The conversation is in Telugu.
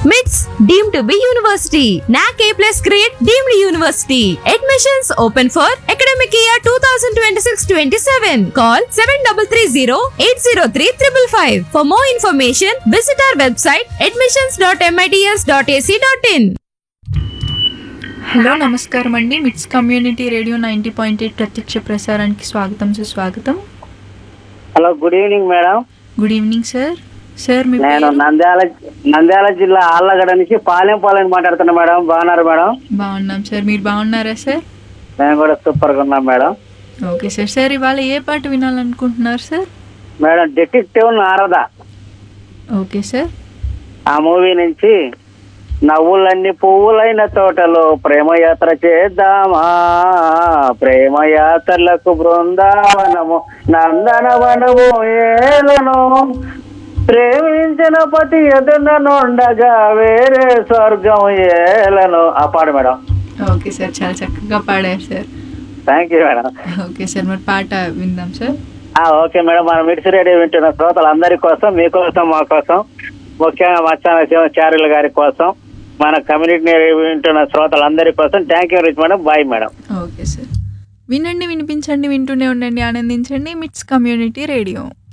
MITS deemed to be university. NAC A plus grade deemed university. Admissions open for academic year 2026-27. Call 7330-803-555. For more information, visit our website admissions.mits.ac.in. Hello నమస్కారం అండి MITS community radio ninety point eight ప్రత్యక్ష ప్రసారానికి స్వాగతం సుస్వాగతం hello good evening madam good evening sir sir మీ నేను పేరు? నంద్యాల నంద్యాల జిల్లా ఆళ్ళగడ నుంచి పాలెం పాలెం మాట్లాడుతున్నా మేడం బాగున్నారు మేడం బాగున్నాం సార్ మీరు బాగున్నారా సార్ మేము కూడా సూపర్గా ఉన్నాం మేడం ఓకే సార్ సార్ ఇవాళ ఏ పాట వినాలనుకుంటున్నారు sir madam detective Narada okay sir ఆ మూవీ నుంచి నవ్వులన్నీ పువ్వులైన తోటలో ప్రేమయాత్ర చేద్దామా ప్రేమయాత్రలకు బృందావనము నందనవనము ఏలను ప్రేమించిన పతి ఎదుననుండగా వేరే స్వర్గం ఏలను ఆ పాడు మేడం ఓకే సార్ చాలా చక్కగా పాడారు sir thank you madam okay sir మరి పాట విందాం సార్ ఆ, ఓకే మేడం మన మిడ్స్ రేడియో వింటున్న శ్రోతలందరి కోసం మీకోసం మా కోసం ముఖ్యంగా మచ్చాన శివచార్యుల గారి కోసం మన కమ్యూనిటీ వింటున్న శ్రోతలందరి కోసం థ్యాంక్ యూ రిచ్ madam bye madam okay sir వినండి వినిపించండి వింటూనే ఉండండి ఆనందించండి మిట్స్ కమ్యూనిటీ రేడియో